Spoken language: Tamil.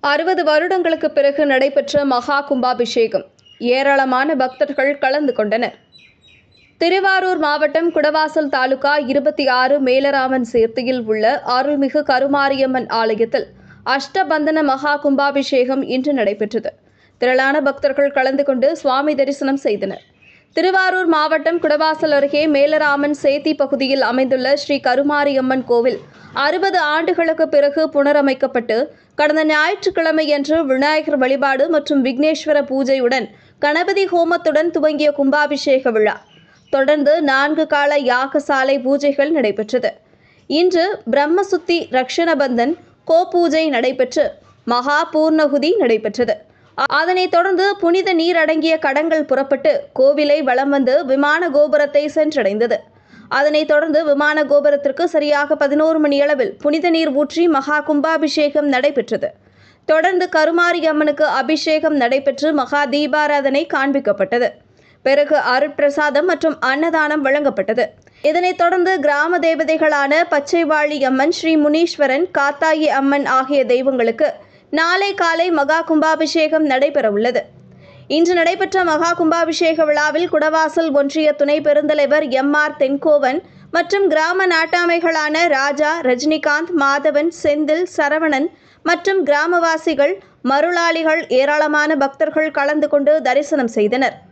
அறுபது வருடங்களுக்கு பிறகு நடைபெற்ற மகா கும்பாபிஷேகம் ஏராளமான பக்தர்கள் கலந்து கொண்டனர் திருவாரூர் மாவட்டம் குடவாசல் தாலுகா இருபத்தி ஆறு மேலராமன் சேர்த்தியில் உள்ள அருள்மிகு கருமாரியம்மன் ஆலயத்தில் அஷ்டபந்தன மகா கும்பாபிஷேகம் இன்று நடைபெற்றது திரளான பக்தர்கள் கலந்து கொண்டு சுவாமி தரிசனம் செய்தனர் திருவாரூர் மாவட்டம் குடவாசல் அருகே மேலராமன் சேத்தி பகுதியில் அமைந்துள்ள ஸ்ரீ கருமாரியம்மன் கோவில் அறுபது ஆண்டுகளுக்கு பிறகு புனரமைக்கப்பட்டு கடந்த ஞாயிற்றுக்கிழமையன்று விநாயகர் வழிபாடு மற்றும் விக்னேஸ்வர பூஜையுடன் கணபதி ஹோமத்துடன் துவங்கிய கும்பாபிஷேக விழா தொடர்ந்து நான்கு கால யாகசாலை பூஜைகள் நடைபெற்றது இன்று பிரம்மசுத்தி ரக்ஷணபந்தன் கோபூஜை நடைபெற்று மகா பூர்ணகுதி நடைபெற்றது அதனைத் தொடர்ந்து புனித நீர் அடங்கிய கடங்கள் புறப்பட்டு கோவிலை வலம் வந்து விமான கோபுரத்தை சென்றடைந்தது அதனைத் தொடர்ந்து விமான கோபுரத்திற்கு சரியாக பதினோரு மணியளவில் புனித நீர் ஊற்றி மகா கும்பாபிஷேகம் நடைபெற்றது தொடர்ந்து கருமாரி அம்மனுக்கு அபிஷேகம் நடைபெற்று மகா தீபாராதனை காண்பிக்கப்பட்டது பிறகு அருட்பிரசாதம் மற்றும் அன்னதானம் வழங்கப்பட்டது இதனைத் தொடர்ந்து கிராம தேவதைகளான பச்சைவாழி அம்மன் ஸ்ரீ முனீஸ்வரன் காத்தாயி அம்மன் ஆகிய தெய்வங்களுக்கு நாளை காலை மகா கும்பாபிஷேகம் நடைபெறவுள்ளது இன்று நடைபெற்ற மகா கும்பாபிஷேக விழாவில் குடவாசல் ஒன்றிய துணை பெருந்தலைவர் எம் ஆர் தென்கோவன் மற்றும் கிராம நாட்டாமைகளான ராஜா ரஜினிகாந்த் மாதவன் செந்தில் சரவணன் மற்றும் கிராமவாசிகள் மருளாளிகள் ஏராளமான பக்தர்கள் கலந்து கொண்டு தரிசனம் செய்தனர்